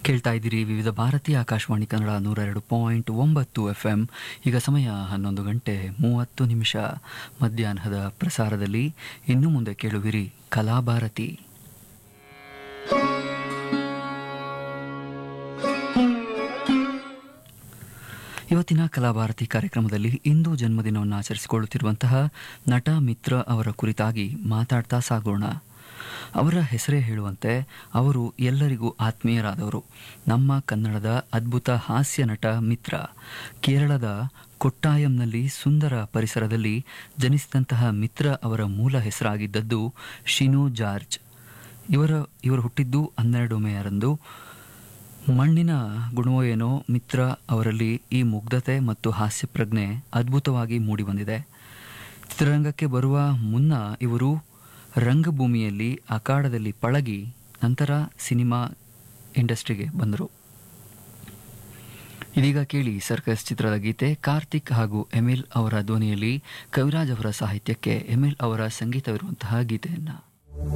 ಕೇಳ್ತಾ ಇದ್ದೀರಿ ವಿವಿಧ ಭಾರತೀಯ ಆಕಾಶವಾಣಿ ಕನ್ನಡ ನೂರ ಎರಡು ಪಾಯಿಂಟ್ ಒಂಬತ್ತು ಎಫ್ ಎಂ ಈಗ ಸಮಯ ಹನ್ನೊಂದು ಗಂಟೆ ಮೂವತ್ತು ನಿಮಿಷ ಮಧ್ಯಾಹ್ನದ ಪ್ರಸಾರದಲ್ಲಿ ಇನ್ನು ಮುಂದೆ ಕೇಳುವಿರಿ ಕಲಾಭಾರತಿ ಇವತ್ತಿನ ಕಲಾಭಾರತಿ ಕಾರ್ಯಕ್ರಮದಲ್ಲಿ ಇಂದು ಜನ್ಮದಿನವನ್ನು ಆಚರಿಸಿಕೊಳ್ಳುತ್ತಿರುವಂತಹ ನಟ ಮಿತ್ರ ಅವರ ಕುರಿತಾಗಿ ಮಾತಾಡ್ತಾ ಸಾಗೋಣ ಅವರ ಹೆಸರೇ ಹೇಳುವಂತೆ ಅವರು ಎಲ್ಲರಿಗೂ ಆತ್ಮೀಯರಾದವರು ನಮ್ಮ ಕನ್ನಡದ ಅದ್ಭುತ ಹಾಸ್ಯ ನಟ ಮಿತ್ರ ಕೇರಳದ ಕೊಟ್ಟಾಯಂನಲ್ಲಿ ಸುಂದರ ಪರಿಸರದಲ್ಲಿ ಜನಿಸಿದಂತಹ ಮಿತ್ರ ಅವರ ಮೂಲ ಹೆಸರಾಗಿದ್ದದ್ದು ಶಿನು ಜಾರ್ಜ್ ಇವರ ಇವರು ಹುಟ್ಟಿದ್ದು ಹನ್ನೆರಡು ಮೇಯರಂದು ಮಣ್ಣಿನ ಗುಣವೋ ಏನೋ ಮಿತ್ರ ಅವರಲ್ಲಿ ಈ ಮುಗ್ಧತೆ ಮತ್ತು ಹಾಸ್ಯ ಪ್ರಜ್ಞೆ ಅದ್ಭುತವಾಗಿ ಮೂಡಿಬಂದಿದೆ ಚಿತ್ರರಂಗಕ್ಕೆ ಬರುವ ಮುನ್ನ ಇವರು ರಂಗಭೂಮಿಯಲ್ಲಿ ಅಖಾಡದಲ್ಲಿ ಪಳಗಿ ನಂತರ ಸಿನಿಮಾ ಇಂಡಸ್ಟ್ರಿಗೆ ಬಂದರು ಇದೀಗ ಕೇಳಿ ಸರ್ಕಸ್ ಚಿತ್ರದ ಗೀತೆ ಕಾರ್ತಿಕ್ ಹಾಗೂ ಎಮಿಲ್ ಅವರ ಧ್ವನಿಯಲ್ಲಿ ಕವಿರಾಜ್ ಅವರ ಸಾಹಿತ್ಯಕ್ಕೆ ಎಮಿಲ್ ಅವರ ಸಂಗೀತವಿರುವಂತಹ ಗೀತೆಯನ್ನು